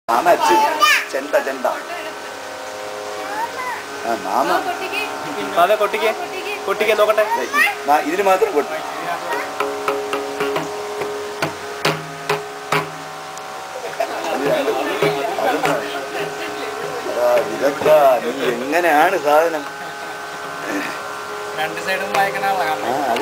Mama അച്ഛൻ ചെണ്ട ചെണ്ട ആ മാമ അതെ കൊട്ടിക്ക് കൊട്ടിക്ക് നോക്കട്ടെ ദേ, ഈ- മാ- ഇതിന് മാത്രം കൊട്ടി ഇതൊക്കെ നീ എങ്ങനെയാണ് സാധനം രണ്ട് സൈഡും വായിക്കണ ആ അത്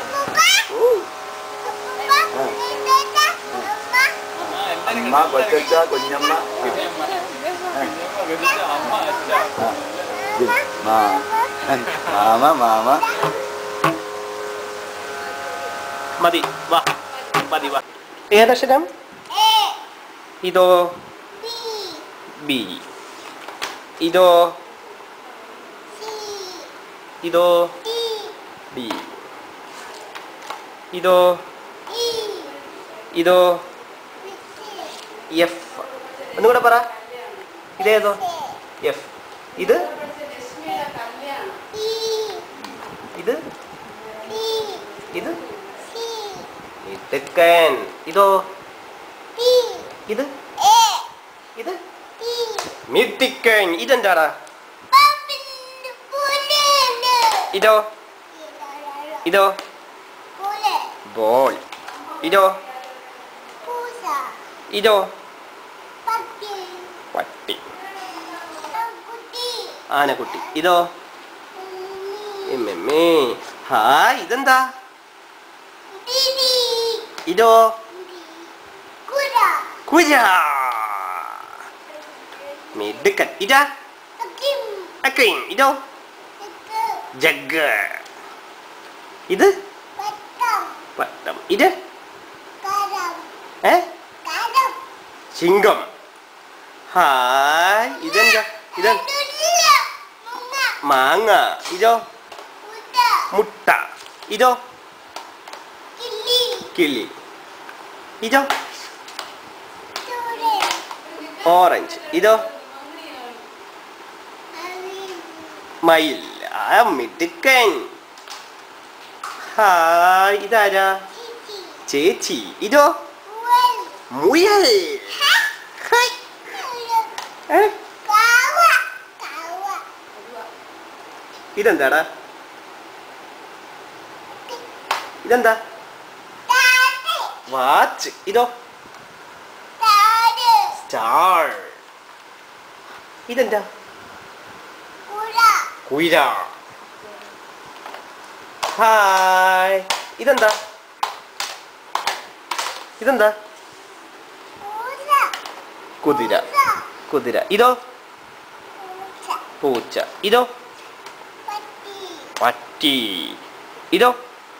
അമ്മ കൊച്ചച്ച കുഞ്ഞമ്മ ആ, ആ. ഇത് മാ- മാമ മാമ മതി വാ മതി വാ ഏതക്ഷരം ഇതോ ബി ഇതോ ഇതോ ബി ഇതോ ഇതോ എഫ് ഒന്നുകൂടെ പറ ഇതേതോ എഫ് ഇത് ഇത് ഇത് ഇതൊക്കൻ ഇതോ ഇത് ഇത് മിത്തിക്കൻ ഇതെന്താടാ ഇതോ ഇതോ ബോൾ ഇതോ ഇതോ പട്ടി ആനക്കുട്ടി ഇതോ എമ്മേ ഹായ് ഇതെന്താ ഇതോ കുര മിടുക്കൻ ഇതാ അക്കൈൻ ഇതോ ജഗ് ഇത് പട്ടം ഇത് ഏ സിംഗം ഹായ് ഇതെന്താ ഇത് മാങ്ങ ഇതോ മുട്ട ഇതോ കിളി ഇതോ ഓറഞ്ച് ഇതോ മയിൽ ആ മിടുക്കൻ ഹായ് ഇതാരാ ചേച്ചി ഇതോ മുയൽ ഹായ് ഏ? ഇതെന്താടാ ഇതെന്താ വാച്ച് ഇതോ സ്റ്റാർ ഇതെന്താ കുയില ഹായ് ഇതെന്താ ഇതെന്താ കുതിര കുതിര ഇതോ പൂച്ച ഇതോ പട്ടി ഇതോ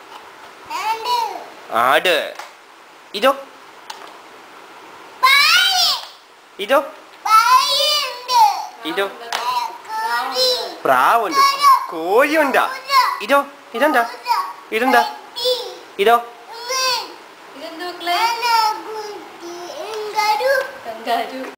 ആട് ഇതോ ഇതോ ഇതോ പ്രാവുണ്ട് കോഴിയുണ്ടാ ഇതോ ഇതെന്താ ഇതെന്താ ഇതോ ഇതെന്ത് മക്കളെ കങ്കാരു